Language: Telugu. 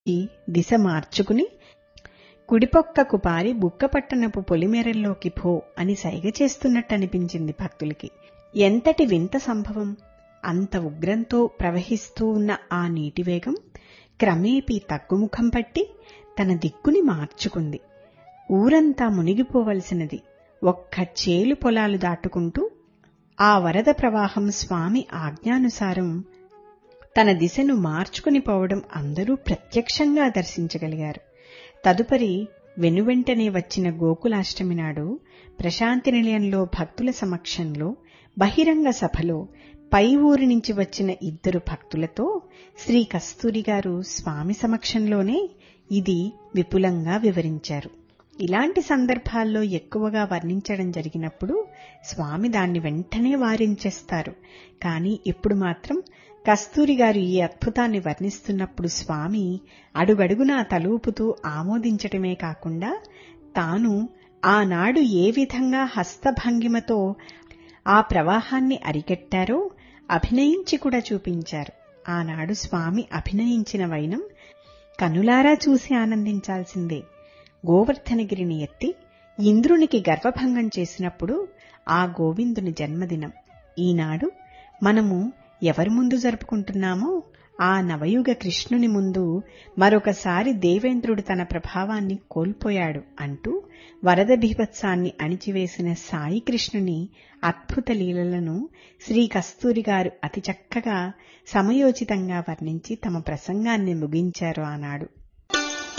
ఈ దిశ మార్చుకుని కుడిపొక్కకు పారి బుక్కపట్టణపు పొలిమేరల్లోకి పో అని సైగ చేస్తున్నట్టు అనిపించింది భక్తులకి ఎంతటి వింత సంభవం అంత ఉగ్రంతో ప్రవహిస్తూ ఉన్న ఆ నీటి వేగం క్రమేపీ తగ్గుముఖం పట్టి తన దిక్కుని మార్చుకుంది ఊరంతా మునిగిపోవలసినది ఒక్క చేలు పొలాలు దాటుకుంటూ ఆ వరద ప్రవాహం స్వామి ఆజ్ఞానుసారం తన దిశను మార్చుకుని పోవడం అందరూ ప్రత్యక్షంగా దర్శించగలిగారు తదుపరి వెనువెంటనే వచ్చిన గోకులాష్టమి నాడు ప్రశాంతి నిలయంలో భక్తుల సమక్షంలో బహిరంగ సభలో పై ఊరి నుంచి వచ్చిన ఇద్దరు భక్తులతో శ్రీ కస్తూరి గారు స్వామి సమక్షంలోనే ఇది విపులంగా వివరించారు ఇలాంటి సందర్భాల్లో ఎక్కువగా వర్ణించడం జరిగినప్పుడు స్వామి దాన్ని వెంటనే వారించేస్తారు కానీ ఇప్పుడు మాత్రం కస్తూరి గారు ఈ అద్భుతాన్ని వర్ణిస్తున్నప్పుడు స్వామి అడుగడుగునా తలూపుతూ ఆమోదించటమే కాకుండా తాను ఆనాడు ఏ విధంగా హస్తభంగిమతో ఆ ప్రవాహాన్ని అరికెట్టారో అభినయించి కూడా చూపించారు ఆనాడు స్వామి అభినయించిన వైనం కనులారా చూసి ఆనందించాల్సిందే గోవర్ధనగిరిని ఎత్తి ఇంద్రునికి గర్వభంగం చేసినప్పుడు ఆ గోవిందుని జన్మదినం ఈనాడు మనము ఎవరి ముందు జరుపుకుంటున్నామో ఆ నవయుగ కృష్ణుని ముందు మరొకసారి దేవేంద్రుడు తన ప్రభావాన్ని కోల్పోయాడు అంటూ వరద బీభత్సాన్ని అణిచివేసిన సాయి కృష్ణుని అద్భుత లీలలను శ్రీ కస్తూరి గారు అతి చక్కగా సమయోచితంగా వర్ణించి తమ ప్రసంగాన్ని ముగించారు ఆనాడు